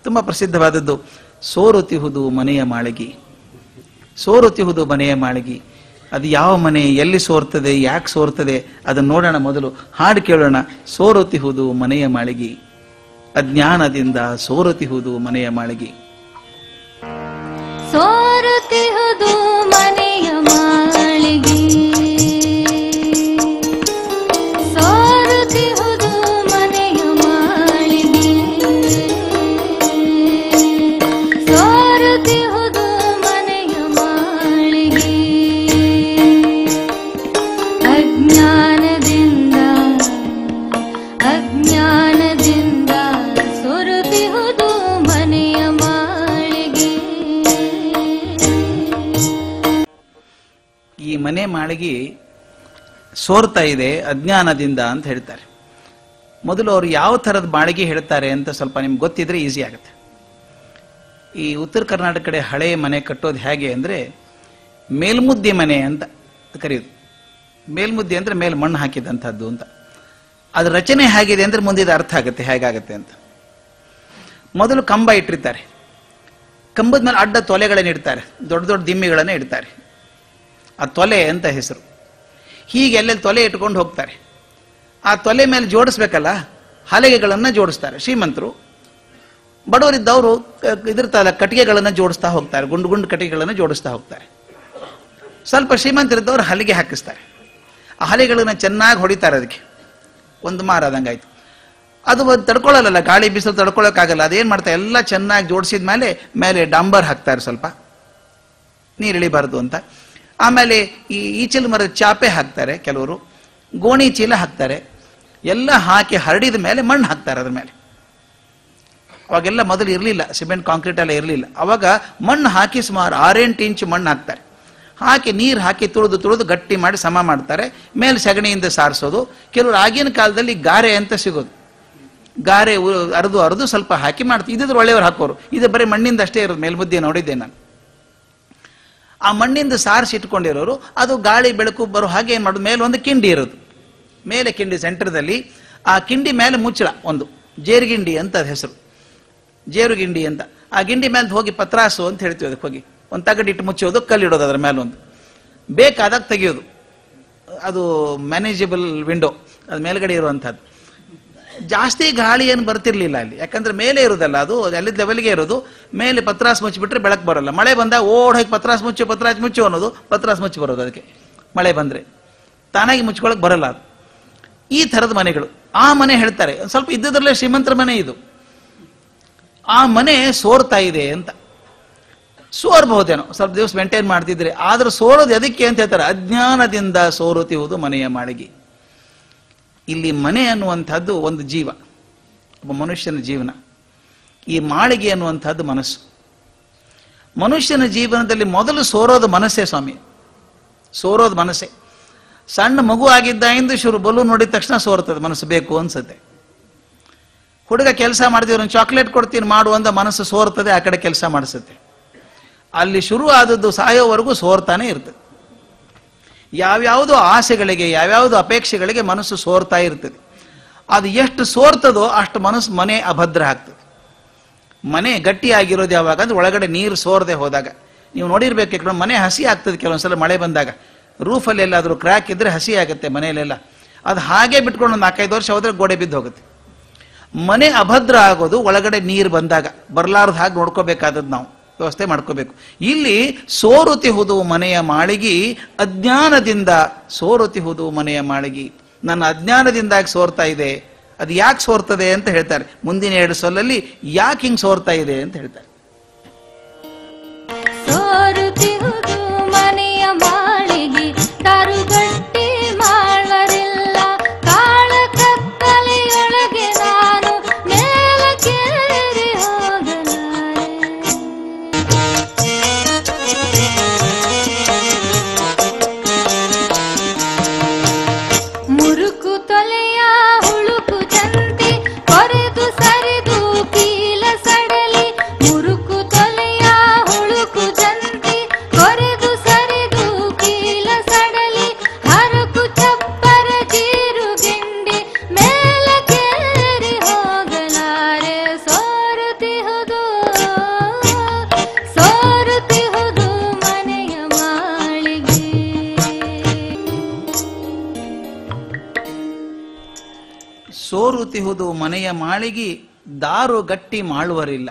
ತುಂಬ ಪ್ರಸಿದ್ಧವಾದದ್ದು ಸೋರುತಿಹುದು ಮನೆಯ ಮಾಳಿಗೆ ಸೋರುತಿಹುದು ಮನೆಯ ಮಾಳಿಗೆ ಅದು ಯಾವ ಮನೆ ಎಲ್ಲಿ ಸೋರ್ತದೆ ಯಾಕೆ ಸೋರ್ತದೆ ಅದನ್ನು ನೋಡೋಣ ಮೊದಲು ಹಾಡು ಕೇಳೋಣ ಸೋರುತಿಹುದು ಮನೆಯ ಮಾಳಿಗೆ ಅಜ್ಞಾನದಿಂದ ಸೋರುತಿಹುದು ಮನೆಯ ಮಾಳಿಗೆ ಸೋರುತ್ತಿಹುದು ಮನೆಯ ಮಾಳಿಗೆ ಸೋರುತ್ತಿಹುದು ಮನೆಯ ಮಾಳಿಗೆ ಸೋರುತ್ತಿಹುದು ಮನೆಯ ಮಾಳಿಗೆ ಅಜ್ಞಾನದಿಂದ ಅಜ್ಞಾನದಿಂದ ಸೊರುತಿಹುದು ಮನೆಯ ಮಾಳಿಗೆ ಈ ಮನೆ ಮಾಳಿಗೆ ಸೋರ್ತಾ ಇದೆ ಅಜ್ಞಾನದಿಂದ ಅಂತ ಹೇಳ್ತಾರೆ ಮೊದಲು ಅವರು ಯಾವ ಥರದ ಮಾಳಿಗೆ ಹೇಳ್ತಾರೆ ಅಂತ ಸ್ವಲ್ಪ ನಿಮ್ಗೆ ಗೊತ್ತಿದ್ರೆ ಈಸಿ ಆಗುತ್ತೆ ಈ ಉತ್ತರ ಕರ್ನಾಟಕ ಕಡೆ ಹಳೆ ಮನೆ ಕಟ್ಟೋದು ಹೇಗೆ ಅಂದರೆ ಮೇಲ್ಮುದ್ದೆ ಮನೆ ಅಂತ ಕರೆಯೋದು ಮೇಲ್ಮುದ್ದೆ ಅಂದರೆ ಮೇಲೆ ಮಣ್ಣು ಹಾಕಿದಂಥದ್ದು ಅಂತ ಅದ್ರ ರಚನೆ ಹೇಗಿದೆ ಅಂದರೆ ಮುಂದಿದ ಅರ್ಥ ಆಗುತ್ತೆ ಹೇಗಾಗುತ್ತೆ ಅಂತ ಮೊದಲು ಕಂಬ ಇಟ್ಟಿರ್ತಾರೆ ಕಂಬದ ಮೇಲೆ ಅಡ್ಡ ತೊಲೆಗಳನ್ನು ಇಡ್ತಾರೆ ದೊಡ್ಡ ದೊಡ್ಡ ದಿಮ್ಮಿಗಳನ್ನು ಇಡ್ತಾರೆ ಆ ತೊಲೆ ಅಂತ ಹೆಸರು ಹೀಗೆ ಎಲ್ಲೆಲ್ಲಿ ತೊಲೆ ಇಟ್ಕೊಂಡು ಹೋಗ್ತಾರೆ ಆ ತೊಲೆ ಮೇಲೆ ಜೋಡಿಸ್ಬೇಕಲ್ಲ ಹಲಗೆಗಳನ್ನು ಜೋಡಿಸ್ತಾರೆ ಶ್ರೀಮಂತರು ಬಡವರಿದ್ದವರು ಇದಿರ್ತಾರಲ್ಲ ಕಟ್ಟಿಗೆಗಳನ್ನು ಜೋಡಿಸ್ತಾ ಹೋಗ್ತಾರೆ ಗುಂಡು ಗುಂಡು ಕಟ್ಟಿಗೆಗಳನ್ನು ಜೋಡಿಸ್ತಾ ಹೋಗ್ತಾರೆ ಸ್ವಲ್ಪ ಶ್ರೀಮಂತರಿದ್ದವರು ಹಲಿಗೆ ಹಾಕಿಸ್ತಾರೆ ಆ ಹಲಿಗೆಗಳನ್ನ ಚೆನ್ನಾಗಿ ಹೊಡಿತಾರೆ ಅದಕ್ಕೆ ಒಂದು ಮಾರ ಆದಂಗಾಯ್ತು ಅದು ಒಂದು ತಡ್ಕೊಳ್ಳಲ್ಲ ಗಾಳಿ ಬಿಸಿಲು ತಡ್ಕೊಳ್ಳೋಕ್ಕಾಗಲ್ಲ ಅದೇನು ಮಾಡ್ತಾರೆ ಎಲ್ಲ ಚೆನ್ನಾಗಿ ಜೋಡಿಸಿದ ಮೇಲೆ ಮೇಲೆ ಡಾಂಬರ್ ಹಾಕ್ತಾರೆ ಸ್ವಲ್ಪ ನೀರು ಇಳಿಬಾರ್ದು ಅಂತ ಆಮೇಲೆ ಈ ಈಚಲು ಮರದ ಚಾಪೆ ಹಾಕ್ತಾರೆ ಕೆಲವರು ಗೋಣಿ ಚೀಲ ಹಾಕ್ತಾರೆ ಎಲ್ಲ ಹಾಕಿ ಹರಡಿದ ಮೇಲೆ ಮಣ್ಣು ಹಾಕ್ತಾರೆ ಅದ್ರ ಮೇಲೆ ಅವಾಗೆಲ್ಲ ಮೊದಲು ಇರಲಿಲ್ಲ ಸಿಮೆಂಟ್ ಕಾಂಕ್ರೀಟ್ ಎಲ್ಲ ಇರಲಿಲ್ಲ ಅವಾಗ ಮಣ್ಣು ಹಾಕಿ ಸುಮಾರು ಆರೆಂಟು ಇಂಚು ಮಣ್ಣು ಹಾಕ್ತಾರೆ ಹಾಕಿ ನೀರು ಹಾಕಿ ತುಳಿದು ತುಳಿದು ಗಟ್ಟಿ ಮಾಡಿ ಸಮ ಮಾಡ್ತಾರೆ ಮೇಲೆ ಸಗಣಿಯಿಂದ ಸಾರಿಸೋದು ಕೆಲವರು ಆಗಿನ ಕಾಲದಲ್ಲಿ ಗಾರೆ ಅಂತ ಸಿಗೋದು ಗಾರೆ ಉ- ಅರ್ದು ಅರ್ದು ಸ್ವಲ್ಪ ಹಾಕಿ ಮಾಡ್ತೀವಿ ಇದಿದ್ರೆ ಒಳ್ಳೆಯವ್ರು ಹಾಕೋರು ಇದು ಬರೀ ಮಣ್ಣಿಂದ ಅಷ್ಟೇ ಇರೋದು ಮೇಲ್ಮುದ್ದೆ ನೋಡಿದ್ದೆ ನಾನು ಆ ಮಣ್ಣಿಂದ ಸಾರಿಸಿ ಇಟ್ಕೊಂಡಿರೋರು ಅದು ಗಾಳಿ ಬೆಳಕು ಬರೋ ಹಾಗೆ ಏನು ಮಾಡೋದು ಮೇಲೆ ಒಂದು ಕಿಂಡಿ ಇರೋದು ಮೇಲೆ ಕಿಂಡಿ ಸೆಂಟರ್ದಲ್ಲಿ ಆ ಕಿಂಡಿ ಮೇಲೆ ಮುಚ್ಚಳ ಒಂದು ಜೇರುಗಿಂಡಿ ಅಂತ ಅದ್ ಹೆಸರು ಜೇರು ಗಿಂಡಿ ಅಂತ ಆ ಗಿಂಡಿ ಮೇಲೆ ಹೋಗಿ ಪತ್ರಾಸು ಅಂತ ಹೇಳ್ತೀವಿ ಅದಕ್ಕೆ ಹೋಗಿ ಒಂದು ತಗಡಿಟ್ಟು ಮುಚ್ಚೋದು ಕಲ್ಲಿಡೋದು ಅದರ ಮೇಲೆ ಒಂದು ಬೇಕಾದಾಗ ತೆಗೆಯೋದು ಅದು ಮ್ಯಾನೇಜಬಲ್ ವಿಂಡೋ ಅದು ಮೇಲ್ಗಡೆ ಇರುವಂಥದ್ದು ಜಾಸ್ತಿ ಗಾಳಿ ಏನು ಬರ್ತಿರ್ಲಿಲ್ಲ ಅಲ್ಲಿ ಯಾಕಂದ್ರೆ ಮೇಲೆ ಇರೋದಲ್ಲ ಅದು ಅಲ್ಲಿದ್ದ ಲೆವೆಲ್ಗೆ ಇರೋದು ಮೇಲೆ ಪತ್ರಾಸ್ ಮುಚ್ಚಿಬಿಟ್ರೆ ಬೆಳಕು ಬರಲ್ಲ ಮಳೆ ಬಂದಾಗ ಓಡ್ ಹೋಗಿ ಪತ್ರಾಸ್ ಮುಚ್ಚು ಪತ್ರಾಸ್ ಮುಚ್ಚು ಅನ್ನೋದು ಪತ್ರಾಸ್ ಮುಚ್ಚಿ ಬರೋದು ಅದಕ್ಕೆ ಮಳೆ ಬಂದ್ರೆ ತಾನಾಗಿ ಮುಚ್ಕೊಳಕ್ ಬರಲ್ಲ ಅದು ಈ ಥರದ ಮನೆಗಳು ಆ ಮನೆ ಹೇಳ್ತಾರೆ ಒಂದ್ ಸ್ವಲ್ಪ ಇದ್ದದ್ರಲ್ಲೇ ಶ್ರೀಮಂತರ ಮನೆ ಇದು ಆ ಮನೆ ಸೋರ್ತಾ ಇದೆ ಅಂತ ಸೋರ್ಬಹುದೇನೋ ಸ್ವಲ್ಪ ದಿವಸ ಮೇಂಟೈನ್ ಮಾಡ್ತಿದ್ರೆ ಆದ್ರೆ ಸೋರೋದು ಎದಕ್ಕೆ ಅಂತ ಹೇಳ್ತಾರೆ ಅಜ್ಞಾನದಿಂದ ಸೋರುತ್ತಿರುವುದು ಮನೆಯ ಮಾಳಿಗೆ ಇಲ್ಲಿ ಮನೆ ಅನ್ನುವಂಥದ್ದು ಒಂದು ಜೀವ ಒಬ್ಬ ಮನುಷ್ಯನ ಜೀವನ ಈ ಮಾಳಿಗೆ ಅನ್ನುವಂಥದ್ದು ಮನಸ್ಸು ಮನುಷ್ಯನ ಜೀವನದಲ್ಲಿ ಮೊದಲು ಸೋರೋದು ಮನಸ್ಸೇ ಸ್ವಾಮಿ ಸೋರೋದು ಮನಸ್ಸೇ ಸಣ್ಣ ಮಗು ಆಗಿದ್ದಾಗಿಂದ ಶುರು ಬಲು ನೋಡಿದ ತಕ್ಷಣ ಸೋರ್ತದೆ ಮನಸ್ಸು ಬೇಕು ಅನ್ಸುತ್ತೆ ಹುಡುಗ ಕೆಲಸ ಮಾಡ್ತೀವಿ ಒಂದು ಚಾಕ್ಲೇಟ್ ಕೊಡ್ತೀನಿ ಮಾಡು ಅಂತ ಮನಸ್ಸು ಸೋರ್ತದೆ ಆ ಕಡೆ ಕೆಲಸ ಮಾಡಿಸುತ್ತೆ ಅಲ್ಲಿ ಶುರು ಆದದ್ದು ಸಾಯೋವರೆಗೂ ಸೋರ್ತಾನೆ ಇರ್ತದೆ ಯಾವ್ಯಾವುದೋ ಆಸೆಗಳಿಗೆ ಯಾವ್ಯಾವುದೋ ಅಪೇಕ್ಷೆಗಳಿಗೆ ಮನಸ್ಸು ಸೋರ್ತಾ ಇರ್ತದೆ ಅದು ಎಷ್ಟು ಸೋರ್ತದೋ ಅಷ್ಟು ಮನಸ್ಸು ಮನೆ ಅಭದ್ರ ಆಗ್ತದೆ ಮನೆ ಗಟ್ಟಿಯಾಗಿರೋದು ಯಾವಾಗ ಅಂದ್ರೆ ಒಳಗಡೆ ನೀರು ಸೋರದೆ ಹೋದಾಗ ನೀವು ನೋಡಿರ್ಬೇಕು ಯಾಕಂದ್ರೆ ಮನೆ ಹಸಿ ಆಗ್ತದೆ ಕೆಲವೊಂದ್ಸಲ ಮಳೆ ಬಂದಾಗ ರೂಫಲ್ಲಿ ಎಲ್ಲಾದರೂ ಕ್ರ್ಯಾಕ್ ಇದ್ರೆ ಹಸಿ ಆಗುತ್ತೆ ಮನೆಯಲ್ಲೆಲ್ಲ ಅದು ಹಾಗೆ ಬಿಟ್ಕೊಂಡು ಒಂದು ನಾಲ್ಕೈದು ವರ್ಷ ಹೋದ್ರೆ ಗೋಡೆ ಬಿದ್ದು ಹೋಗುತ್ತೆ ಮನೆ ಅಭದ್ರ ಆಗೋದು ಒಳಗಡೆ ನೀರು ಬಂದಾಗ ಬರ್ಲಾರ್ದ ಹಾಗೆ ನೋಡ್ಕೋಬೇಕಾದದ್ದು ನಾವು ವ್ಯವಸ್ಥೆ ಮಾಡ್ಕೋಬೇಕು ಇಲ್ಲಿ ಸೋರುತಿಹುದು ಮನೆಯ ಮಾಳಿಗೆ ಅಜ್ಞಾನದಿಂದ ಸೋರುತಿಹುದು ಮನೆಯ ಮಾಳಿಗೆ ನನ್ನ ಅಜ್ಞಾನದಿಂದಾಗಿ ಸೋರ್ತಾ ಇದೆ ಅದು ಯಾಕೆ ಸೋರ್ತದೆ ಅಂತ ಹೇಳ್ತಾರೆ ಮುಂದಿನ ಎರಡು ಸೊಲ್ಲಲ್ಲಿ ಯಾಕೆ ಹಿಂಗೆ ಸೋರ್ತಾ ಇದೆ ಅಂತ ಹೇಳ್ತಾರೆ ಸೋರುತ್ತಿಹುದು ಮನೆಯ ಮಾಳಿಗೆ ಕರುಗಟ್ಟಿ ಮಾಳ್ವರಿಲ್ಲ ಕಾಳ ಕತ್ತಲೆಯೊಳಗೆ ನಾನು ಮೇಲಕ್ಕೇರಿ ಹೋಗಲಾರೆ ಮುರುಕು ತೊಲೆಯ ಹುಳುಕು ಚಂತಿ ಕೊರೆದು ಸರಿದು ಕೀಲ ಸಡಲಿ ಮುರುಕು ತೊಲೆಯ ಹುಳುಕು ಚಂತಿ ಕೊರೆದು ಸೋರುತಿಹುದು ಮನೆಯ ಮಾಳಿಗೆ ದಾರು ಗಟ್ಟಿ ಮಾಡುವರಿಲ್ಲ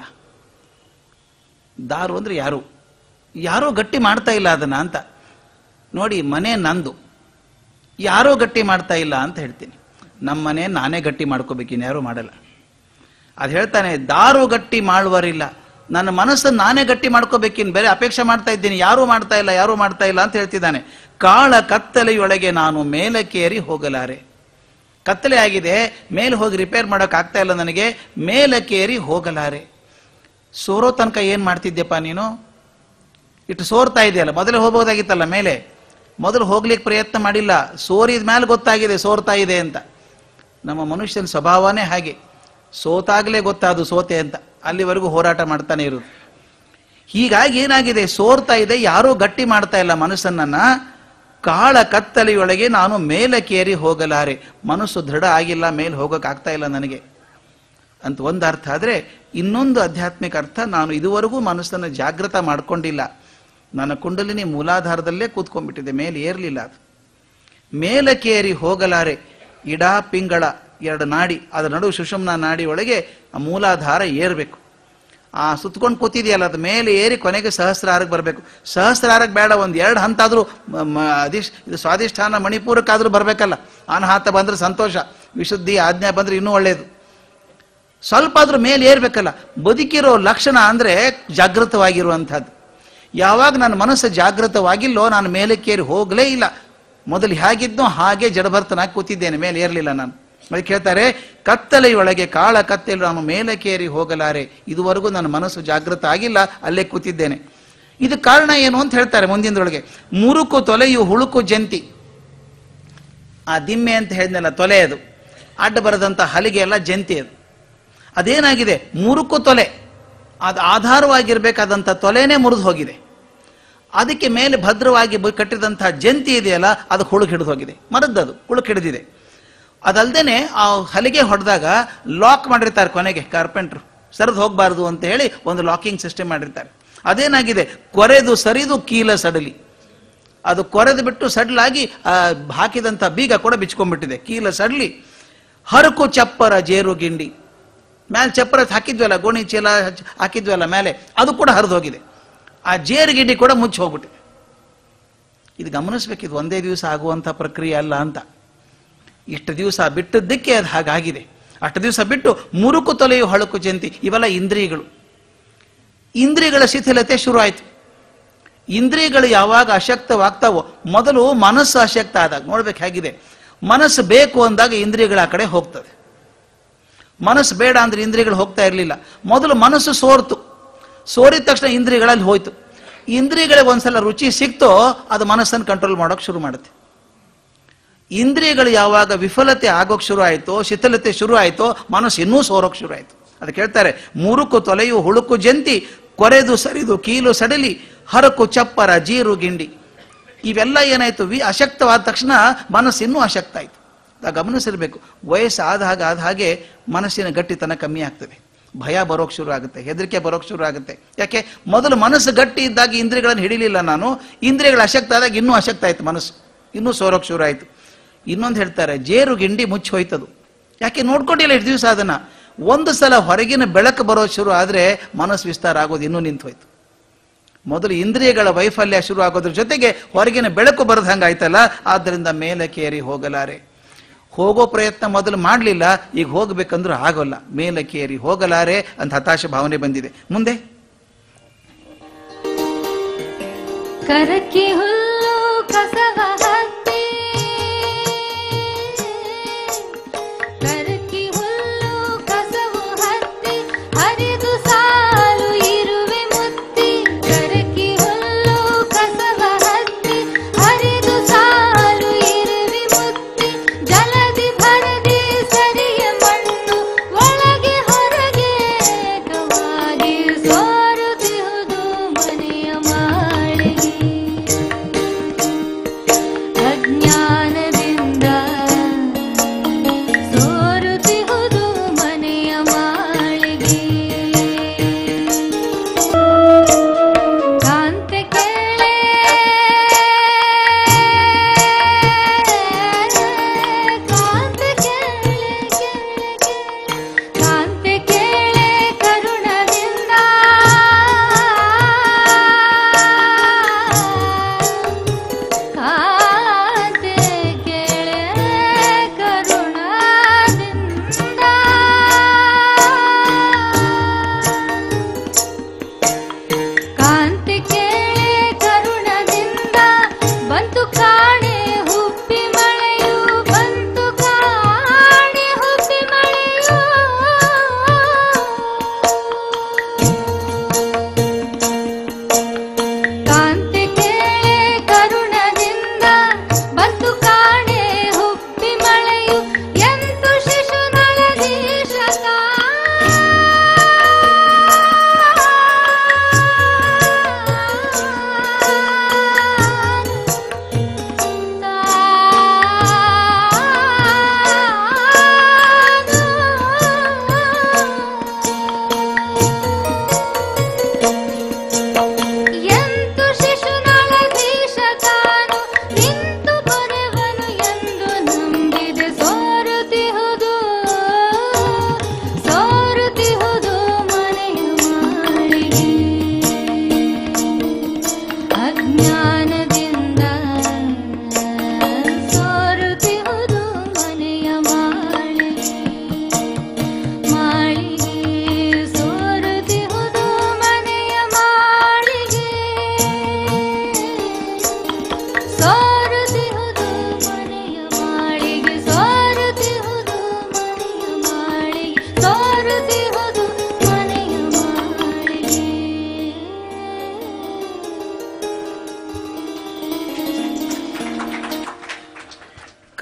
ದಾರು ಅಂದ್ರೆ ಯಾರು ಯಾರೋ ಗಟ್ಟಿ ಮಾಡ್ತಾ ಇಲ್ಲ ಅದನ್ನ ಅಂತ ನೋಡಿ ಮನೆ ನಂದು ಯಾರೋ ಗಟ್ಟಿ ಮಾಡ್ತಾ ಇಲ್ಲ ಅಂತ ಹೇಳ್ತೀನಿ ನಮ್ಮ ಮನೆ ನಾನೇ ಗಟ್ಟಿ ಮಾಡ್ಕೋಬೇಕು ಇನ್ಯಾರೂ ಮಾಡಲ್ಲ ಅದು ಹೇಳ್ತಾನೆ ದಾರು ಗಟ್ಟಿ ಮಾಡುವರಿಲ್ಲ ನನ್ನ ಮನಸ್ಸನ್ನು ನಾನೇ ಗಟ್ಟಿ ಮಾಡ್ಕೋಬೇಕಿನ್ ಬೇರೆ ಅಪೇಕ್ಷೆ ಮಾಡ್ತಾ ಇದ್ದೀನಿ ಯಾರೂ ಮಾಡ್ತಾ ಇಲ್ಲ ಯಾರೂ ಮಾಡ್ತಾ ಇಲ್ಲ ಅಂತ ಹೇಳ್ತಿದ್ದಾನೆ ಕಾಳ ಕತ್ತಲೆಯೊಳಗೆ ನಾನು ಮೇಲಕ್ಕೇರಿ ಹೋಗಲಾರೆ ಕತ್ತಲೆ ಆಗಿದೆ ಮೇಲೆ ಹೋಗಿ ರಿಪೇರ್ ಮಾಡೋಕೆ ಆಗ್ತಾ ಇಲ್ಲ ನನಗೆ ಮೇಲಕ್ಕೇರಿ ಹೋಗಲಾರೆ ಸೋರೋ ತನಕ ಏನ್ ಮಾಡ್ತಿದ್ಯಪ್ಪ ನೀನು ಇಟ್ಟು ಸೋರ್ತಾ ಇದೆಯಲ್ಲ ಮೊದಲೇ ಹೋಗ್ಬೋದಾಗಿತ್ತಲ್ಲ ಮೇಲೆ ಮೊದಲು ಹೋಗ್ಲಿಕ್ಕೆ ಪ್ರಯತ್ನ ಮಾಡಿಲ್ಲ ಸೋರಿದ ಮೇಲೆ ಗೊತ್ತಾಗಿದೆ ಸೋರ್ತಾ ಇದೆ ಅಂತ ನಮ್ಮ ಮನುಷ್ಯನ ಸ್ವಭಾವನೇ ಹಾಗೆ ಸೋತಾಗಲೇ ಗೊತ್ತಾದು ಸೋತೆ ಅಂತ ಅಲ್ಲಿವರೆಗೂ ಹೋರಾಟ ಮಾಡ್ತಾನೆ ಇರೋದು ಹೀಗಾಗಿ ಏನಾಗಿದೆ ಸೋರ್ತಾ ಇದೆ ಯಾರೂ ಗಟ್ಟಿ ಮಾಡ್ತಾ ಇಲ್ಲ ಮನಸ್ಸನ್ನ ಕಾಳ ಕತ್ತಲೆಯೊಳಗೆ ನಾನು ಮೇಲಕ್ಕೇರಿ ಹೋಗಲಾರೆ ಮನಸ್ಸು ದೃಢ ಆಗಿಲ್ಲ ಮೇಲೆ ಹೋಗಕ್ ಆಗ್ತಾ ಇಲ್ಲ ನನಗೆ ಅಂತ ಒಂದು ಅರ್ಥ ಆದ್ರೆ ಇನ್ನೊಂದು ಆಧ್ಯಾತ್ಮಿಕ ಅರ್ಥ ನಾನು ಇದುವರೆಗೂ ಮನಸ್ಸನ್ನು ಜಾಗೃತ ಮಾಡ್ಕೊಂಡಿಲ್ಲ ನನ್ನ ಕುಂಡಲಿನಿ ಮೂಲಾಧಾರದಲ್ಲೇ ಕೂತ್ಕೊಂಡ್ಬಿಟ್ಟಿದೆ ಮೇಲೆ ಏರ್ಲಿಲ್ಲ ಅದು ಮೇಲಕ್ಕೇರಿ ಹೋಗಲಾರೆ ಇಡ ಪಿಂಗಳ ಎರಡು ನಾಡಿ ಅದರ ನಡುವೆ ಸುಷುಮ್ನ ನಾಡಿ ಒಳಗೆ ಆ ಮೂಲಾಧಾರ ಏರ್ಬೇಕು ಆ ಸುತ್ಕೊಂಡು ಕೂತಿದೆಯಲ್ಲ ಅದು ಮೇಲೆ ಏರಿ ಕೊನೆಗೆ ಸಹಸ್ರಾರಕ್ಕೆ ಬರಬೇಕು ಸಹಸ್ರಾರಕ್ಕೆ ಬೇಡ ಒಂದು ಎರಡು ಹಂತ ಆದರೂ ಅಧಿಶ್ ಇದು ಸ್ವಾಧಿಷ್ಠಾನ ಮಣಿಪೂರಕ್ಕಾದ್ರೂ ಬರಬೇಕಲ್ಲ ಅನಾಹತ ಬಂದ್ರೆ ಸಂತೋಷ ವಿಶುದ್ಧಿ ಆಜ್ಞೆ ಬಂದ್ರೆ ಇನ್ನೂ ಒಳ್ಳೆಯದು ಸ್ವಲ್ಪ ಆದ್ರೂ ಮೇಲೆ ಏರ್ಬೇಕಲ್ಲ ಬದುಕಿರೋ ಲಕ್ಷಣ ಅಂದ್ರೆ ಜಾಗೃತವಾಗಿರುವಂಥದ್ದು ಯಾವಾಗ ನನ್ನ ಮನಸ್ಸು ಜಾಗೃತವಾಗಿಲ್ಲೋ ನಾನು ಮೇಲಕ್ಕೇರಿ ಹೋಗಲೇ ಇಲ್ಲ ಮೊದಲು ಹೇಗಿದ್ನೋ ಹಾಗೆ ಜಡಭರ್ತನಾಗಿ ಕೂತಿದ್ದೇನೆ ಮೇಲೆ ಏರ್ಲಿಲ್ಲ ನಾನು ಅದಕ್ಕೆ ಹೇಳ್ತಾರೆ ಕತ್ತಲೆಯೊಳಗೆ ಕಾಳ ಕತ್ತಲೆ ನಾನು ಮೇಲಕ್ಕೇರಿ ಹೋಗಲಾರೆ ಇದುವರೆಗೂ ನನ್ನ ಮನಸ್ಸು ಜಾಗೃತ ಆಗಿಲ್ಲ ಅಲ್ಲೇ ಕೂತಿದ್ದೇನೆ ಇದು ಕಾರಣ ಏನು ಅಂತ ಹೇಳ್ತಾರೆ ಮುಂದಿನದೊಳಗೆ ಮುರುಕು ತೊಲೆಯು ಹುಳುಕು ಜಂತಿ ಆ ದಿಮ್ಮೆ ಅಂತ ಹೇಳಿದ್ನಲ್ಲ ತೊಲೆ ಅದು ಅಡ್ಡ ಬರದಂತ ಹಲಿಗೆ ಎಲ್ಲ ಜಂತಿ ಅದು ಅದೇನಾಗಿದೆ ಮುರುಕು ತೊಲೆ ಅದು ಆಧಾರವಾಗಿರ್ಬೇಕಾದಂಥ ತೊಲೆನೇ ಮುರಿದು ಹೋಗಿದೆ ಅದಕ್ಕೆ ಮೇಲೆ ಭದ್ರವಾಗಿ ಬ- ಕಟ್ಟಿದಂತಹ ಜಂತಿ ಇದೆಯಲ್ಲ ಅದು ಹುಳುಕ್ ಹಿಡಿದು ಹೋಗಿದೆ ಮರದ್ದದು ಹುಳುಕ್ ಹಿಡಿದಿದೆ ಅದಲ್ದೇನೆ ಆ ಹಲಿಗೆ ಹೊಡೆದಾಗ ಲಾಕ್ ಮಾಡಿರ್ತಾರೆ ಕೊನೆಗೆ ಕಾರ್ಪೆಂಟ್ರು ಸರಿದು ಹೋಗಬಾರ್ದು ಅಂತ ಹೇಳಿ ಒಂದು ಲಾಕಿಂಗ್ ಸಿಸ್ಟಮ್ ಮಾಡಿರ್ತಾರೆ ಅದೇನಾಗಿದೆ ಕೊರೆದು ಸರಿದು ಕೀಲ ಸಡಲಿ ಅದು ಕೊರೆದು ಬಿಟ್ಟು ಸಡ್ಲಾಗಿ ಆ ಹಾಕಿದಂಥ ಬೀಗ ಕೂಡ ಬಿಚ್ಕೊಂಡ್ಬಿಟ್ಟಿದೆ ಕೀಲ ಸಡ್ಲಿ ಹರಕು ಚಪ್ಪರ ಜೇರು ಗಿಂಡಿ ಮೇಲೆ ಚಪ್ಪರ ಹಾಕಿದ್ವಲ್ಲ ಗೋಣಿ ಚೀಲ ಹಚ್- ಹಾಕಿದ್ವಲ್ಲ ಮೇಲೆ ಅದು ಕೂಡ ಹರಿದು ಹೋಗಿದೆ ಆ ಜೇರು ಗಿಂಡಿ ಕೂಡ ಮುಚ್ಚಿ ಹೋಗ್ಬಿಟ್ಟಿದೆ ಇದು ಗಮನಿಸ್ಬೇಕು ಇದು ಒಂದೇ ದಿವಸ ಆಗುವಂಥ ಪ್ರಕ್ರಿಯೆ ಅಲ್ಲ ಅಂತ ಇಷ್ಟು ದಿವಸ ಬಿಟ್ಟದ್ದಕ್ಕೆ ಅದು ಹಾಗಾಗಿದೆ ಅಷ್ಟು ದಿವಸ ಬಿಟ್ಟು ಮುರುಕು ತೊಲೆಯು ಹಳುಕು ಜಂತಿ ಇವೆಲ್ಲ ಇಂದ್ರಿಯಗಳು ಇಂದ್ರಿಯಗಳ ಶಿಥಿಲತೆ ಶುರು ಆಯ್ತು ಇಂದ್ರಿಯಗಳು ಯಾವಾಗ ಅಶಕ್ತವಾಗ್ತಾವೋ ಮೊದಲು ಮನಸ್ಸು ಅಶಕ್ತ ಆದಾಗ ನೋಡ್ಬೇಕು ಹೇಗಿದೆ ಮನಸ್ಸು ಬೇಕು ಅಂದಾಗ ಇಂದ್ರಿಯಗಳ ಆ ಕಡೆ ಹೋಗ್ತದೆ ಮನಸ್ಸು ಬೇಡ ಅಂದ್ರೆ ಇಂದ್ರಿಯಗಳು ಹೋಗ್ತಾ ಇರಲಿಲ್ಲ ಮೊದಲು ಮನಸ್ಸು ಸೋರ್ತು ಸೋರಿದ ತಕ್ಷಣ ಇಂದ್ರಿಯಗಳಲ್ಲಿ ಹೋಯ್ತು ಇಂದ್ರಿಯಗಳಿಗೆ ಒಂದ್ಸಲ ರುಚಿ ಸಿಕ್ತೋ ಅದು ಮನಸ್ಸನ್ನು ಕಂಟ್ರೋಲ್ ಮಾಡೋಕೆ ಶುರು ಮಾಡುತ್ತೆ ಇಂದ್ರಿಯಗಳು ಯಾವಾಗ ವಿಫಲತೆ ಆಗೋಕ್ ಶುರು ಆಯ್ತೋ ಶಿಥಿಲತೆ ಶುರು ಆಯ್ತೋ ಮನಸ್ಸು ಇನ್ನೂ ಸೋರೋಕ್ ಶುರು ಆಯ್ತು ಅದಕ್ಕೆ ಹೇಳ್ತಾರೆ ಮುರುಕು ತೊಲೆಯು ಹುಳುಕು ಜಂತಿ ಕೊರೆದು ಸರಿದು ಕೀಲು ಸಡಲಿ ಹರಕು ಚಪ್ಪರ ಜೀರು ಗಿಂಡಿ ಇವೆಲ್ಲ ಏನಾಯ್ತು ವಿ ಅಶಕ್ತವಾದ ತಕ್ಷಣ ಮನಸ್ಸು ಇನ್ನೂ ಅಶಕ್ತ ಆಯ್ತು ಅದಾಗ ಗಮನಿಸಿರ್ಬೇಕು ವಯಸ್ಸು ಆದ ಹಾಗೆ ಆದ ಹಾಗೆ ಮನಸ್ಸಿನ ಗಟ್ಟಿತನ ಕಮ್ಮಿ ಆಗ್ತದೆ ಭಯ ಬರೋಕ್ ಶುರು ಆಗುತ್ತೆ ಹೆದರಿಕೆ ಬರೋಕ್ ಶುರು ಆಗುತ್ತೆ ಯಾಕೆ ಮೊದಲು ಮನಸ್ಸು ಗಟ್ಟಿ ಇದ್ದಾಗ ಇಂದ್ರಿಯಗಳನ್ನು ಹಿಡಿಲಿಲ್ಲ ನಾನು ಇಂದ್ರಿಯಗಳು ಅಶಕ್ತ ಆದಾಗ ಇನ್ನೂ ಅಶಕ್ತ ಆಯ್ತು ಮನಸ್ಸು ಇನ್ನೂ ಸೋರೋಕ್ ಶುರು ಆಯ್ತು ಇನ್ನೊಂದು ಹೇಳ್ತಾರೆ ಜೇರು ಗಿಂಡಿ ಮುಚ್ಚಿ ಹೋಯ್ತದು ಯಾಕೆ ನೋಡ್ಕೊಂಡಿಲ್ಲ ಇಷ್ಟು ದಿವಸ ಅದನ್ನ ಒಂದು ಸಲ ಹೊರಗಿನ ಬೆಳಕು ಬರೋ ಶುರು ಆದ್ರೆ ಮನಸ್ಸು ವಿಸ್ತಾರ ಆಗೋದು ಇನ್ನೂ ನಿಂತು ಹೋಯ್ತು ಮೊದಲು ಇಂದ್ರಿಯಗಳ ವೈಫಲ್ಯ ಶುರು ಆಗೋದ್ರ ಜೊತೆಗೆ ಹೊರಗಿನ ಬೆಳಕು ಬರದ ಹಂಗಾಯ್ತಲ್ಲ ಆದ್ದರಿಂದ ಮೇಲಕ್ಕೇರಿ ಹೋಗಲಾರೆ ಹೋಗೋ ಪ್ರಯತ್ನ ಮೊದಲು ಮಾಡಲಿಲ್ಲ ಈಗ ಹೋಗ್ಬೇಕಂದ್ರೂ ಆಗೋಲ್ಲ ಮೇಲಕ್ಕೇರಿ ಹೋಗಲಾರೆ ಅಂತ ಹತಾಶ ಭಾವನೆ ಬಂದಿದೆ ಮುಂದೆ ಕರಕಿ ಹುಲ್ಲು ಕಸವ ಹತ್ತಿ ಕರಕಿ ಹುಲ್ಲು ಕಸವು ಹತ್ತಿ ಹರಿದು ಸಾಲು ಇರುವೆ ಮುತ್ತಿ ಕರಕಿ ಹುಲ್ಲು ಕಸವ ಹತ್ತಿ ಹರಿದು ಸಾಲು ಇರುವೆ ಮುತ್ತಿ ಜಲದಿ ಭರದಿ ಸರಿಯ ಮಣ್ಣು ಒಳಗೆ ಹೊರಗೆ ಏಕವಾಗಿ ಸೋರುತ್ತಿಹುದು ಮನೆಯ ಮಾಳಿಗೆ ಅಜ್ಞಾನದಿಂದ ಸೋರುತ್ತಿಹುದು ಮನೆಯ ಮಾಳಿಗೆ ಕಾಂತೆ ಕೇಳೆ ಕಾಂತೆ ಕೇಳೆ ಕೇಳೆ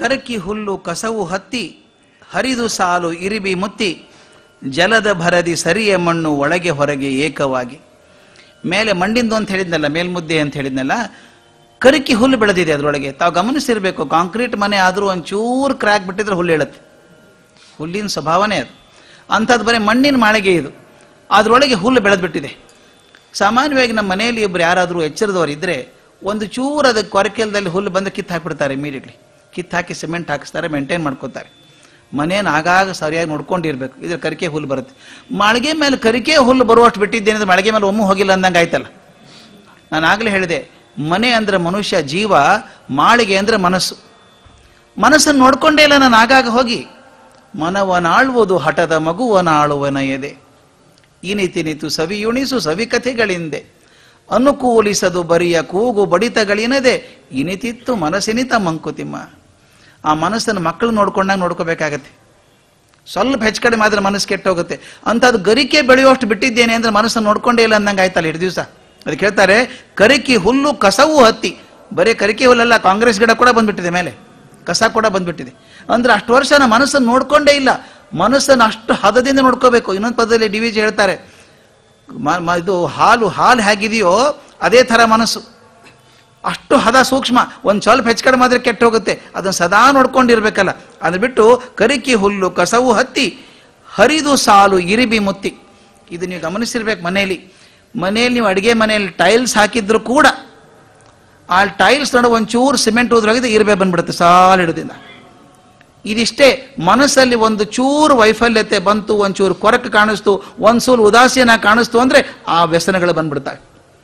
ಕರಕಿ ಹುಲ್ಲು ಕಸವು ಹತ್ತಿ ಹರಿದು ಸಾಲು ಇರಿಬಿ ಮುತ್ತಿ ಜಲದ ಭರದಿ ಸರಿಯ ಮಣ್ಣು ಒಳಗೆ ಹೊರಗೆ ಏಕವಾಗಿ ಮೇಲೆ ಮಣ್ಣಿಂದು ಅಂತ ಹೇಳಿದ್ನಲ್ಲ ಮೇಲ್ಮುದ್ದೆ ಅಂತ ಹೇಳಿದ್ನಲ್ಲ ಕರಕಿ ಹುಲ್ಲು ಬೆಳೆದಿದೆ ಅದರೊಳಗೆ ತಾವು ಗಮನಿಸಿರ್ಬೇಕು ಕಾಂಕ್ರೀಟ್ ಮನೆ ಆದರೂ ಒಂಚೂರು ಕ್ರ್ಯಾಕ್ ಬಿಟ್ಟಿದ್ರೆ ಹುಲ್ಲು ಹೇಳುತ್ತೆ ಹುಲ್ಲಿನ ಸ್ವಭಾವನೇ ಅದು ಅಂಥದ್ದು ಬರೀ ಮಣ್ಣಿನ ಮಾಳಿಗೆ ಇದು ಅದರೊಳಗೆ ಹುಲ್ಲು ಬೆಳೆದ್ಬಿಟ್ಟಿದೆ ಸಾಮಾನ್ಯವಾಗಿ ನಮ್ಮ ಮನೆಯಲ್ಲಿ ಇಬ್ಬರು ಯಾರಾದರೂ ಎಚ್ಚರದವರು ಇದ್ದರೆ ಒಂದು ಚೂರು ಅದಕ್ಕೆ ಕೊರಕೆಲದಲ್ಲಿ ಹುಲ್ಲು ಬಂದು ಕಿತ್ತು ಹಾಕಿಬಿಡ್ತಾರೆ ಇಮಿಡಿಯೇಟ್ಲಿ ಕಿತ್ತು ಹಾಕಿ ಸಿಮೆಂಟ್ ಹಾಕಿಸ್ತಾರೆ ಮೇಂಟೈನ್ ಮಾಡ್ಕೋತಾರೆ ಮನೇನ ಆಗಾಗ ಸರಿಯಾಗಿ ನೋಡ್ಕೊಂಡಿರ್ಬೇಕು ಇದ್ರ ಕರಿಕೆ ಹುಲ್ಲು ಬರುತ್ತೆ ಮಾಳಿಗೆ ಮೇಲೆ ಕರಿಕೆ ಹುಲ್ಲು ಬರುವಷ್ಟು ಬಿಟ್ಟಿದ್ದೇನೆ ಅಂದ್ರೆ ಮಾಳಿಗೆ ಮೇಲೆ ಒಮ್ಮೆ ಹೋಗಿಲ್ಲ ಅಂದಂಗೆ ಆಯ್ತಲ್ಲ ನಾನು ಆಗಲೇ ಹೇಳಿದೆ ಮನೆ ಅಂದ್ರೆ ಮನುಷ್ಯ ಜೀವ ಮಾಳಿಗೆ ಅಂದ್ರೆ ಮನಸ್ಸು ಮನಸ್ಸನ್ನು ನೋಡ್ಕೊಂಡೇ ಇಲ್ಲ ನಾನು ಆಗಾಗ ಹೋಗಿ ಮನವನಾಳುವುದು ಹಠದ ಮಗುವನಾಳುವನ ಎದೆ ಇನಿತಿನಿತು ಸವಿಯುಣಿಸು ಸವಿಕಥೆಗಳಿಂದೆ ಅನುಕೂಲಿಸದು ಬರಿಯ ಕೂಗು ಬಡಿತಗಳಿನದೆ ಇನಿತಿತ್ತು ಮನಸ್ಸಿನಿತ ಮಂಕುತಿಮ್ಮ ಆ ಮನಸ್ಸನ್ನು ಮಕ್ಕಳು ನೋಡ್ಕೊಂಡಾಗ ನೋಡ್ಕೋಬೇಕಾಗತ್ತೆ ಸ್ವಲ್ಪ ಹೆಚ್ಚು ಕಡಿಮೆ ಆದ್ರೆ ಮನಸ್ಸು ಕೆಟ್ಟೋಗುತ್ತೆ ಅಂಥದ್ದು ಗರಿಕೆ ಬೆಳೆಯುವಷ್ಟು ಬಿಟ್ಟಿದ್ದೇನೆ ಅಂದ್ರೆ ಮನಸ್ಸನ್ನು ನೋಡ್ಕೊಂಡೇ ಇಲ್ಲ ಅಂದಂಗೆ ಆಯ್ತಲ್ಲ ಎರಡು ದಿವಸ ಅದಕ್ಕೆ ಹೇಳ್ತಾರೆ ಕರಿಕಿ ಹುಲ್ಲು ಕಸವು ಹತ್ತಿ ಬರೀ ಕರಿಕೆ ಹುಲ್ಲಲ್ಲ ಕಾಂಗ್ರೆಸ್ ಗಿಡ ಕೂಡ ಬಂದ್ಬಿಟ್ಟಿದೆ ಮೇಲೆ ಕಸ ಕೂಡ ಬಂದ್ಬಿಟ್ಟಿದೆ ಅಂದ್ರೆ ಅಷ್ಟು ವರ್ಷ ನಾ ಮನಸ್ಸನ್ನು ನೋಡ್ಕೊಂಡೇ ಇಲ್ಲ ಮನಸ್ಸನ್ನು ಅಷ್ಟು ಹದದಿಂದ ನೋಡ್ಕೋಬೇಕು ಇನ್ನೊಂದು ಪದದಲ್ಲಿ ಡಿ ವಿ ಜಿ ಹೇಳ್ತಾರೆ ಮ- ಮ- ಇದು ಹಾಲು ಹಾಲು ಹೇಗಿದೆಯೋ ಅದೇ ಥರ ಮನಸ್ಸು ಅಷ್ಟು ಹದ ಸೂಕ್ಷ್ಮ ಒಂದು ಸ್ವಲ್ಪ ಹೆಚ್ಚು ಕಡಿಮೆ ಆದ್ರೆ ಕೆಟ್ಟು ಹೋಗುತ್ತೆ ಅದನ್ನು ಸದಾ ನೋಡ್ಕೊಂಡಿರ್ಬೇಕಲ್ಲ ಅದು ಬಿಟ್ಟು ಕರಿಕಿ ಹುಲ್ಲು ಕಸವು ಹತ್ತಿ ಹರಿದು ಸಾಲು ಇರಿಬಿ ಮುತ್ತಿ ಇದು ನೀವು ಗಮನಿಸಿರ್ಬೇಕು ಮನೆಯಲ್ಲಿ ಮನೆಯಲ್ಲಿ ನೀವು ಅಡಿಗೆ ಮನೆಯಲ್ಲಿ ಟೈಲ್ಸ್ ಹಾಕಿದ್ರು ಕೂಡ ಆ ಟೈಲ್ಸ್ ನಡುವೆ ಒಂಚೂರು ಸಿಮೆಂಟ್ ಹೋದ್ರಾಗಿದೆ ಇರ್ಬೇ ಬಂದ್ಬಿಡುತ್ತೆ ಸಾಲು ಹಿಡಿದಿಂದ ಇದಿಷ್ಟೇ ಮನಸ್ಸಲ್ಲಿ ಒಂದು ಚೂರು ವೈಫಲ್ಯತೆ ಬಂತು ಒಂಚೂರು ಕೊರಕು ಕಾಣಿಸ್ತು ಒಂದ್ಸೂರು ಉದಾಸೀನ ಕಾಣಿಸ್ತು ಅಂದ್ರೆ ಆ ವ್ಯಸನಗಳು ಬಂದ್ಬಿಡ್ತವೆ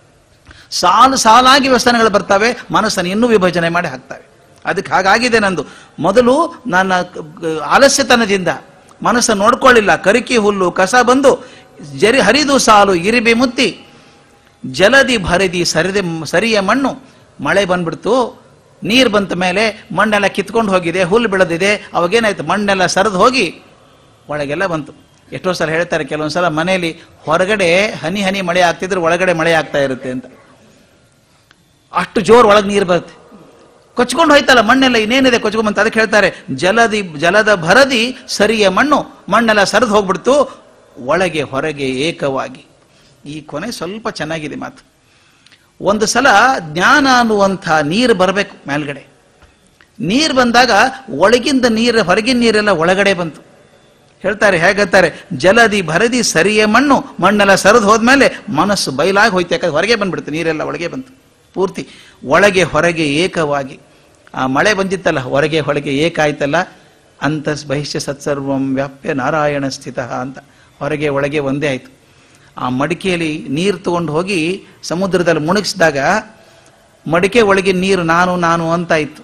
ಸಾಲು ಸಾಲಾಗಿ ವ್ಯಸನಗಳು ಬರ್ತವೆ ಮನಸ್ಸನ್ನು ಇನ್ನೂ ವಿಭಜನೆ ಮಾಡಿ ಹಾಕ್ತವೆ ಅದಕ್ಕೆ ಹಾಗಾಗಿದೆ ನಂದು ಮೊದಲು ನನ್ನ ಕ- ಕ- ಆಲಸ್ಯತನದಿಂದ ಮನಸ್ಸನ್ನು ನೋಡ್ಕೊಳ್ಳಿಲ್ಲ ಕರಿಕಿ ಹುಲ್ಲು ಕಸ ಬಂದು ಜರಿ ಹರಿದು ಸಾಲು ಇರಿಬಿ ಮುತ್ತಿ ಜಲದಿ ಭರದಿ ಸರಿದೆ ಸರಿಯ ಮಣ್ಣು ಮಳೆ ಬಂದ್ಬಿಡ್ತು ನೀರು ಬಂತ ಮೇಲೆ ಮಣ್ಣೆಲ್ಲ ಕಿತ್ಕೊಂಡು ಹೋಗಿದೆ ಹುಲ್ಲು ಬೆಳೆದಿದೆ ಅವಾಗೇನಾಯ್ತು ಮಣ್ಣೆಲ್ಲ ಸರಿದು ಹೋಗಿ ಒಳಗೆಲ್ಲ ಬಂತು ಎಷ್ಟೋ ಸಲ ಹೇಳ್ತಾರೆ ಕೆಲವೊಂದು ಸಲ ಮನೆಯಲ್ಲಿ ಹೊರಗಡೆ ಹನಿ ಹನಿ ಮಳೆ ಆಗ್ತಿದ್ರೆ ಒಳಗಡೆ ಮಳೆ ಆಗ್ತಾ ಇರುತ್ತೆ ಅಂತ ಅಷ್ಟು ಜೋರು ಒಳಗೆ ನೀರು ಬರುತ್ತೆ ಕೊಚ್ಕೊಂಡು ಹೋಯ್ತಲ್ಲ ಮಣ್ಣೆಲ್ಲ ಇನ್ನೇನಿದೆ ಕೊಚ್ಕೊಂಡ್ ಬಂತ ಅದಕ್ಕೆ ಹೇಳ್ತಾರೆ ಜಲದಿ ಜಲದ ಭರದಿ ಸರಿಯ ಮಣ್ಣು ಮಣ್ಣೆಲ್ಲ ಸರಿದು ಹೋಗ್ಬಿಡ್ತು ಒಳಗೆ ಹೊರಗೆ ಏಕವಾಗಿ ಈ ಕೊನೆ ಸ್ವಲ್ಪ ಚೆನ್ನಾಗಿದೆ ಮಾತು ಒಂದು ಸಲ ಜ್ಞಾನ ಅನ್ನುವಂಥ ನೀರು ಬರಬೇಕು ಮೇಲ್ಗಡೆ ನೀರು ಬಂದಾಗ ಒಳಗಿಂದ ನೀರು ಹೊರಗಿನ ನೀರೆಲ್ಲ ಒಳಗಡೆ ಬಂತು ಹೇಳ್ತಾರೆ ಹೇಗತ್ತಾರೆ ಜಲದಿ ಭರದಿ ಸರಿಯ ಮಣ್ಣು ಮಣ್ಣೆಲ್ಲ ಸರಿದು ಹೋದ್ಮೇಲೆ ಮನಸ್ಸು ಬಯಲಾಗಿ ಹೋಯ್ತು ಯಾಕಂದ್ರೆ ಹೊರಗೆ ಬಂದ್ಬಿಡ್ತು ನೀರೆಲ್ಲ ಒಳಗೆ ಬಂತು ಪೂರ್ತಿ ಒಳಗೆ ಹೊರಗೆ ಏಕವಾಗಿ ಆ ಮಳೆ ಬಂದಿತ್ತಲ್ಲ ಹೊರಗೆ ಹೊರಗೆ ಏಕ ಆಯ್ತಲ್ಲ ಅಂತ ಬಹಿಷ್ಯ ಸತ್ಸರ್ವಂ ವ್ಯಾಪ್ಯ ನಾರಾಯಣ ಸ್ಥಿತ ಅಂತ ಹೊರಗೆ ಒಳಗೆ ಒಂದೇ ಆಯ್ತು ಆ ಮಡಿಕೆಯಲ್ಲಿ ನೀರು ತಗೊಂಡು ಹೋಗಿ ಸಮುದ್ರದಲ್ಲಿ ಮುಳುಗಿಸಿದಾಗ ಮಡಿಕೆ ಒಳಗೆ ನೀರು ನಾನು ನಾನು ಅಂತ ಇತ್ತು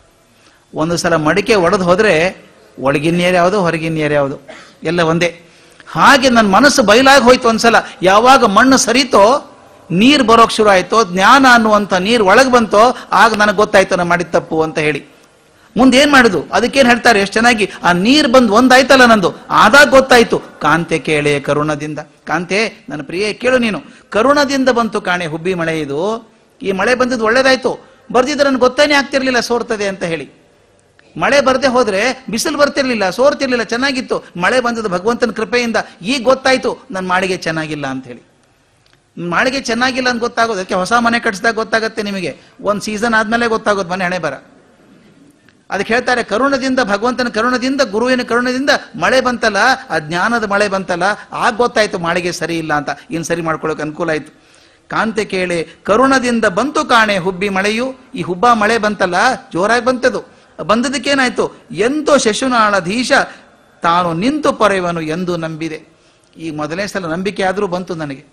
ಒಂದು ಸಲ ಮಡಿಕೆ ಒಡೆದು ಹೋದ್ರೆ ಒಳಗಿನ ನೀರು ಯಾವುದು ಹೊರಗಿನ ನೀರು ಯಾವುದು ಎಲ್ಲ ಒಂದೇ ಹಾಗೆ ನನ್ನ ಮನಸ್ಸು ಬಯಲಾಗಿ ಹೋಯ್ತು ಒಂದ್ಸಲ ಯಾವಾಗ ಮಣ್ಣು ಸರಿತೋ ನೀರು ಬರೋಕ್ ಶುರು ಆಯ್ತೋ ಜ್ಞಾನ ಅನ್ನುವಂಥ ನೀರು ಒಳಗೆ ಬಂತೋ ಆಗ ನನಗೆ ಗೊತ್ತಾಯ್ತು ನಾನು ಮಾಡಿದ ತಪ್ಪು ಅಂತ ಹೇಳಿ ಮುಂದೆ ಏನ್ ಮಾಡುದು ಅದಕ್ಕೇನ್ ಹೇಳ್ತಾರೆ ಎಷ್ಟು ಚೆನ್ನಾಗಿ ಆ ನೀರು ಬಂದು ಒಂದಾಯ್ತಲ್ಲ ನಂದು ಆದಾಗ ಗೊತ್ತಾಯ್ತು ಕಾಂತೆ ಕೇಳೆ ಕರುಣದಿಂದ ಕಾಂತೆ ನನ್ನ ಪ್ರಿಯೆ ಕೇಳು ನೀನು ಕರುಣದಿಂದ ಬಂತು ಕಾಣೆ ಹುಬ್ಬಿ ಮಳೆ ಇದು ಈ ಮಳೆ ಬಂದಿದ್ದು ಒಳ್ಳೇದಾಯ್ತು ಬರ್ದಿದ್ರೆ ನನ್ಗೆ ಗೊತ್ತೇನೆ ಆಗ್ತಿರ್ಲಿಲ್ಲ ಸೋರ್ತದೆ ಅಂತ ಹೇಳಿ ಮಳೆ ಬರದೆ ಹೋದ್ರೆ ಬಿಸಿಲು ಬರ್ತಿರ್ಲಿಲ್ಲ ಸೋರ್ತಿರ್ಲಿಲ್ಲ ಚೆನ್ನಾಗಿತ್ತು ಮಳೆ ಬಂದದ್ದು ಭಗವಂತನ ಕೃಪೆಯಿಂದ ಈಗ ಗೊತ್ತಾಯ್ತು ನನ್ನ ಮಾಳಿಗೆ ಚೆನ್ನಾಗಿಲ್ಲ ಅಂತ ಹೇಳಿ ಮಾಳಿಗೆ ಚೆನ್ನಾಗಿಲ್ಲ ಅಂತ ಗೊತ್ತಾಗೋದು ಅದಕ್ಕೆ ಹೊಸ ಮನೆ ಕಟ್ಟಿಸಿದಾಗ ಗೊತ್ತಾಗುತ್ತೆ ನಿಮಗೆ ಒಂದು ಸೀಸನ್ ಆದ್ಮೇಲೆ ಗೊತ್ತಾಗೋದು ಮನೆ ಹಣೆ ಬರ ಅದಕ್ಕೆ ಹೇಳ್ತಾರೆ ಕರುಣದಿಂದ ಭಗವಂತನ ಕರುಣದಿಂದ ಗುರುವಿನ ಕರುಣದಿಂದ ಮಳೆ ಬಂತಲ್ಲ ಆ ಜ್ಞಾನದ ಮಳೆ ಬಂತಲ್ಲ ಆಗ ಗೊತ್ತಾಯ್ತು ಮಾಳಿಗೆ ಸರಿ ಇಲ್ಲ ಅಂತ ಇನ್ನು ಸರಿ ಮಾಡ್ಕೊಳ್ಳೋಕೆ ಅನುಕೂಲ ಆಯ್ತು ಕಾಂತೆ ಕೇಳೆ ಕರುಣದಿಂದ ಬಂತು ಕಾಣೆ ಹುಬ್ಬಿ ಮಳೆಯು ಈ ಹುಬ್ಬ ಮಳೆ ಬಂತಲ್ಲ ಜೋರಾಗಿ ಬಂತದು ಬಂದದಕ್ಕೇನಾಯ್ತು ಎಂತೋ ಶಶುನಾಳಧೀಶ ತಾನು ನಿಂತು ಪೊರೆಯವನು ಎಂದು ನಂಬಿದೆ ಈ ಮೊದಲನೇ ಸಲ ನಂಬಿಕೆ ಆದರೂ ಬಂತು ನನಗೆ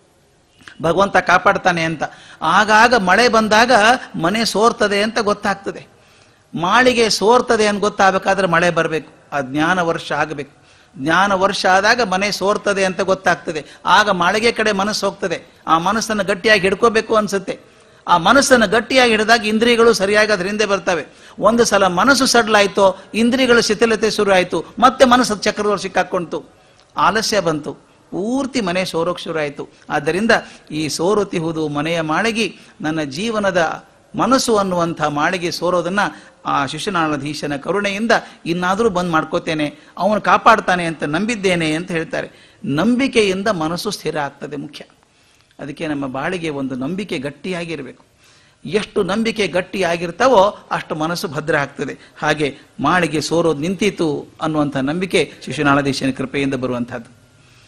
ಭಗವಂತ ಕಾಪಾಡ್ತಾನೆ ಅಂತ ಆಗಾಗ ಮಳೆ ಬಂದಾಗ ಮನೆ ಸೋರ್ತದೆ ಅಂತ ಗೊತ್ತಾಗ್ತದೆ ಮಾಳಿಗೆ ಸೋರ್ತದೆ ಅಂತ ಗೊತ್ತಾಗಬೇಕಾದ್ರೆ ಮಳೆ ಬರಬೇಕು ಆ ಜ್ಞಾನ ವರ್ಷ ಆಗಬೇಕು ಜ್ಞಾನ ವರ್ಷ ಆದಾಗ ಮನೆ ಸೋರ್ತದೆ ಅಂತ ಗೊತ್ತಾಗ್ತದೆ ಆಗ ಮಾಳಿಗೆ ಕಡೆ ಮನಸ್ಸು ಹೋಗ್ತದೆ ಆ ಮನಸ್ಸನ್ನು ಗಟ್ಟಿಯಾಗಿ ಹಿಡ್ಕೋಬೇಕು ಅನ್ಸುತ್ತೆ ಆ ಮನಸ್ಸನ್ನು ಗಟ್ಟಿಯಾಗಿ ಹಿಡಿದಾಗ ಇಂದ್ರಿಯಗಳು ಸರಿಯಾಗಿ ಅದ್ರ ಹಿಂದೆ ಬರ್ತವೆ ಒಂದು ಸಲ ಮನಸ್ಸು ಸಡ್ಲಾಯ್ತು ಇಂದ್ರಿಯಗಳು ಶಿಥಿಲತೆ ಶುರು ಆಯ್ತು ಮತ್ತೆ ಮನಸ್ಸು ಚಕ್ರದವ್ರು ಸಿಕ್ಕಾಕೊಂತು ಆಲಸ್ಯ ಬಂತು ಪೂರ್ತಿ ಮನೆ ಸೋರೋಕ್ ಶುರು ಆಯಿತು ಆದ್ದರಿಂದ ಈ ಸೋರುತಿಹುದು ಮನೆಯ ಮಾಳಗಿ ನನ್ನ ಜೀವನದ ಮನಸ್ಸು ಅನ್ನುವಂಥ ಮಾಳಿಗೆ ಸೋರೋದನ್ನ ಆ ಶಿಶುನಾಳಧೀಶನ ಕರುಣೆಯಿಂದ ಇನ್ನಾದರೂ ಬಂದ್ ಮಾಡ್ಕೋತೇನೆ ಅವನು ಕಾಪಾಡ್ತಾನೆ ಅಂತ ನಂಬಿದ್ದೇನೆ ಅಂತ ಹೇಳ್ತಾರೆ ನಂಬಿಕೆಯಿಂದ ಮನಸ್ಸು ಸ್ಥಿರ ಆಗ್ತದೆ ಮುಖ್ಯ ಅದಕ್ಕೆ ನಮ್ಮ ಬಾಳಿಗೆ ಒಂದು ನಂಬಿಕೆ ಗಟ್ಟಿಯಾಗಿರಬೇಕು ಎಷ್ಟು ನಂಬಿಕೆ ಗಟ್ಟಿಯಾಗಿರ್ತಾವೋ ಅಷ್ಟು ಮನಸ್ಸು ಭದ್ರ ಆಗ್ತದೆ ಹಾಗೆ ಮಾಳಿಗೆ ಸೋರೋದು ನಿಂತೀತು ಅನ್ನುವಂಥ ನಂಬಿಕೆ ಶಿಶುನಾಳಧೀಶನ ಕೃಪೆಯಿಂದ ಬರುವಂಥದ್ದು